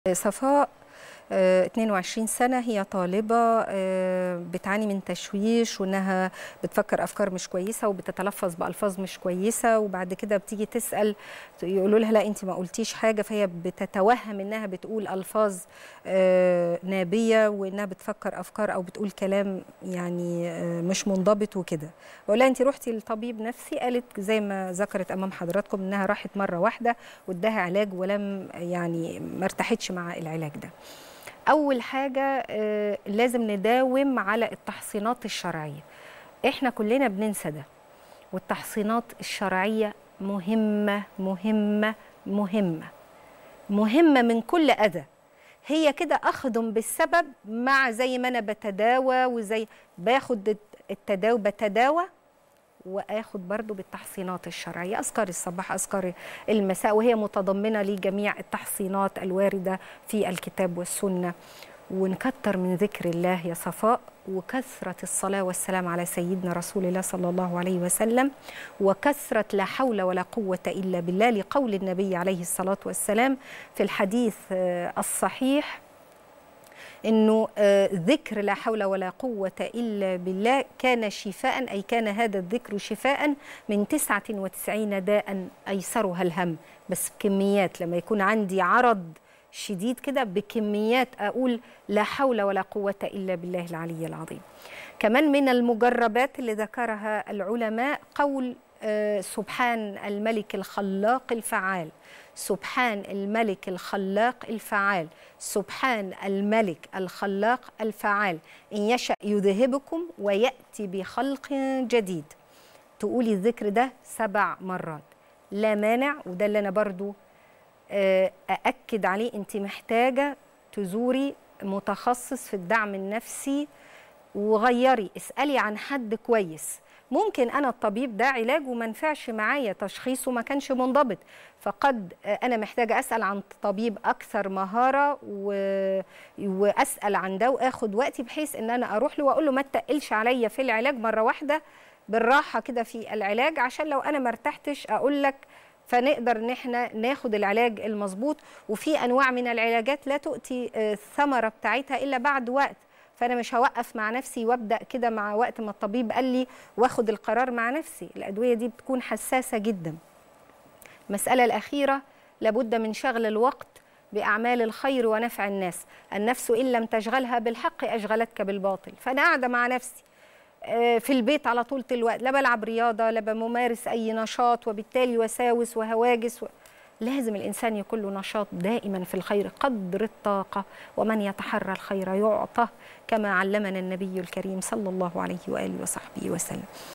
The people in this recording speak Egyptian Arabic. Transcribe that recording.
صفاء آه، 22 سنة هي طالبة آه، بتعاني من تشويش وإنها بتفكر أفكار مش كويسة وبتتلفظ بألفاظ مش كويسة وبعد كده بتيجي تسأل يقولوا لها لا أنت ما قلتيش حاجة فهي بتتوهم إنها بتقول ألفاظ آه، نابية وإنها بتفكر أفكار أو بتقول كلام يعني آه، مش منضبط وكده بقول لها أنت رحتي لطبيب نفسي قالت زي ما ذكرت أمام حضراتكم إنها راحت مرة واحدة واداها علاج ولم يعني ما ارتاحتش مع العلاج ده اول حاجه آه، لازم نداوم على التحصينات الشرعيه احنا كلنا بننسى ده والتحصينات الشرعيه مهمه مهمه مهمه مهمه من كل اذى هي كده اخذ بالسبب مع زي ما انا بتداوى وزي باخد التداوى بتداوى واخد برضو بالتحصينات الشرعيه اذكار الصباح اذكار المساء وهي متضمنه لجميع التحصينات الوارده في الكتاب والسنه ونكتر من ذكر الله يا صفاء وكثرة الصلاة والسلام على سيدنا رسول الله صلى الله عليه وسلم وكثرة لا حول ولا قوة إلا بالله لقول النبي عليه الصلاة والسلام في الحديث آه، الصحيح انه آه، ذكر لا حول ولا قوه الا بالله كان شفاء اي كان هذا الذكر شفاء من 99 داء ايسرها الهم بس بكميات لما يكون عندي عرض شديد كده بكميات اقول لا حول ولا قوه الا بالله العلي العظيم كمان من المجربات اللي ذكرها العلماء قول آه، سبحان الملك الخلاق الفعال سبحان الملك الخلاق الفعال سبحان الملك الخلاق الفعال إن يشأ يذهبكم ويأتي بخلق جديد تقولي الذكر ده سبع مرات لا مانع وده اللي أنا برضو آه، أأكد عليه أنت محتاجة تزوري متخصص في الدعم النفسي وغيري اسألي عن حد كويس ممكن انا الطبيب ده علاج وما نفعش معايا تشخيصه ما كانش منضبط فقد انا محتاجه اسال عن طبيب اكثر مهاره و... واسال عن ده واخد وقتي بحيث ان انا اروح له واقول له ما تقلش عليا في العلاج مره واحده بالراحه كده في العلاج عشان لو انا ما ارتحتش اقول لك فنقدر ان احنا ناخد العلاج المظبوط وفي انواع من العلاجات لا تؤتي آه، الثمره بتاعتها الا بعد وقت فانا مش هوقف مع نفسي وابدا كده مع وقت ما الطبيب قال لي واخد القرار مع نفسي الادويه دي بتكون حساسه جدا المساله الاخيره لابد من شغل الوقت باعمال الخير ونفع الناس النفس ان لم تشغلها بالحق اشغلتك بالباطل فانا قاعده مع نفسي آه، في البيت على طول الوقت لا بلعب رياضه لا بممارس اي نشاط وبالتالي وساوس وهواجس و... لازم الإنسان يكون له نشاط دائما في الخير قدر الطاقة ومن يتحرى الخير يعطى كما علمنا النبي الكريم صلى الله عليه وآله وصحبه وسلم